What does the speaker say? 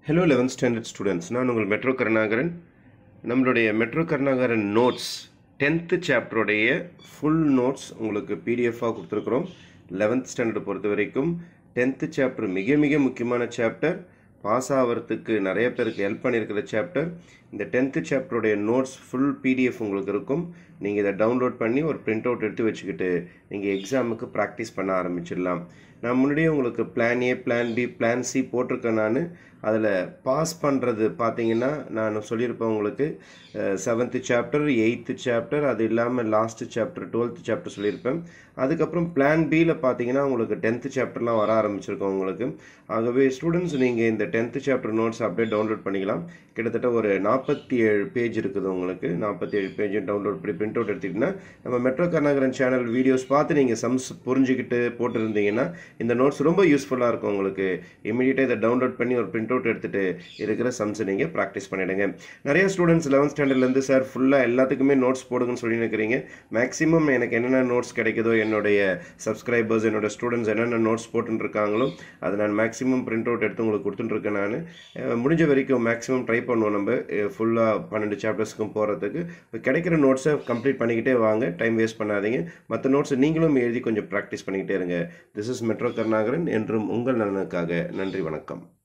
hello eleventh standard students நான் உங்கள் metro Karunakaran நம்மளுடைய மெட்ரோ கருணாகரன் நோட்ஸ் டென்த்து சாப்டருடைய ஃபுல் நோட்ஸ் உங்களுக்கு பிடிஎஃபாக கொடுத்துருக்குறோம் லெவன்த் ஸ்டாண்டர்ட் பொறுத்த வரைக்கும் டென்த்து சாப்டர் மிக மிக முக்கியமான சாப்டர் பாஸ் ஆகிறதுக்கு நிறைய பேருக்கு ஹெல்ப் பண்ணியிருக்கிற சாப்டர் இந்த டென்த்து சாப்டருடைய நோட்ஸ் ஃபுல் பிடிஎஃப் உங்களுக்கு இருக்கும் நீங்கள் இதை டவுன்லோட் பண்ணி ஒரு பிரிண்ட் அவுட் எடுத்து வச்சுக்கிட்டு நீங்கள் எக்ஸாமுக்கு ப்ராக்டிஸ் பண்ண ஆரம்பிச்சிடலாம் நான் முன்னாடியே உங்களுக்கு plan A plan B plan C போட்டிருக்கேன் நான் அதில் பாஸ் பண்ணுறது பார்த்தீங்கன்னா நான் சொல்லியிருப்பேன் உங்களுக்கு செவன்த்து சாப்டர் எயித்து சாப்டர் அது இல்லாமல் லாஸ்ட்டு சாப்டர் டுவெல்த்து சாப்டர் சொல்லியிருப்பேன் அதுக்கப்புறம் பிளான் பியில் பார்த்தீங்கன்னா உங்களுக்கு டென்த்து சாப்டர்லாம் வர ஆரம்பிச்சிருக்கோம் உங்களுக்கு ஆகவே ஸ்டூடெண்ட்ஸ் நீங்கள் இந்த டென்த்து சாப்டர் நோட்ஸ் அப்படியே டவுன்லோட் பண்ணிக்கலாம் கிட்டத்தட்ட ஒரு நாற்பத்தி ஏழு பேஜ் இருக்குது உங்களுக்கு நாற்பத்தி ஏழு பேஜும் டவுன்லோட் பண்ணி பிரிண்ட் அவுட் எடுத்துக்கிட்டிங்கன்னா நம்ம மெட்ரோ கர்நாகரன் சேனல் வீடியோஸ் பார்த்து நீங்கள் சம்ஸ் புரிஞ்சுக்கிட்டு போட்டிருந்தீங்கன்னா இந்த நோட்ஸ் ரொம்ப யூஸ்ஃபுல்லாக இருக்கும் உங்களுக்கு இமீடியட்டாக இதை டவுன்லோட் பண்ணி ஒரு பிரிண்ட் அவுட் எடுத்துகிட்டு இருக்கிற சம்ஸை நீங்கள் ப்ராக்டிஸ் பண்ணிவிடுங்க நிறைய ஸ்டூடெண்ட்ஸ் லெவன்த் ஸ்டாண்டர்ட்லேருந்து சார் ஃபுல்லாக எல்லாத்துக்குமே நோட்ஸ் போடுங்கன்னு சொல்லி நிற்கிறீங்க மேக்ஸிமம் எனக்கு என்னென்ன நோட்ஸ் கிடைக்குதோ என்னுடைய சப்ஸ்கிரைபர்ஸ் என்னோட ஸ்டூடெண்ட்ஸ் என்னென்ன நோட்ஸ் போட்டுருக்காங்களோ அதை நான் மேக்ஸிமம் பிரிண்ட் அவுட் எடுத்து உங்களுக்கு கொடுத்துட்டுருக்கேன் நான் அஹ் முடிஞ்ச வரைக்கும் மேக்ஸிமம் ட்ரை பண்ணுவோம் நம்ம ஃபுல்லாக பன்னெண்டு சாப்டர்ஸ்க்கும் போகிறதுக்கு இப்போ கிடைக்கிற நோட்ஸை கம்ப்ளீட் பண்ணிக்கிட்டே வாங்க டைம் வேஸ்ட் பண்ணாதீங்க மற்ற நோட்ஸை நீங்களும் எழுதி கொஞ்சம் ப்ராக்டிஸ் பண்ணிக்கிட்டே இருங்க திஸ் இஸ் மெட்ரோ கருணாகரன் என்றும் உங்கள் நலனுக்காக நன்றி வணக்கம்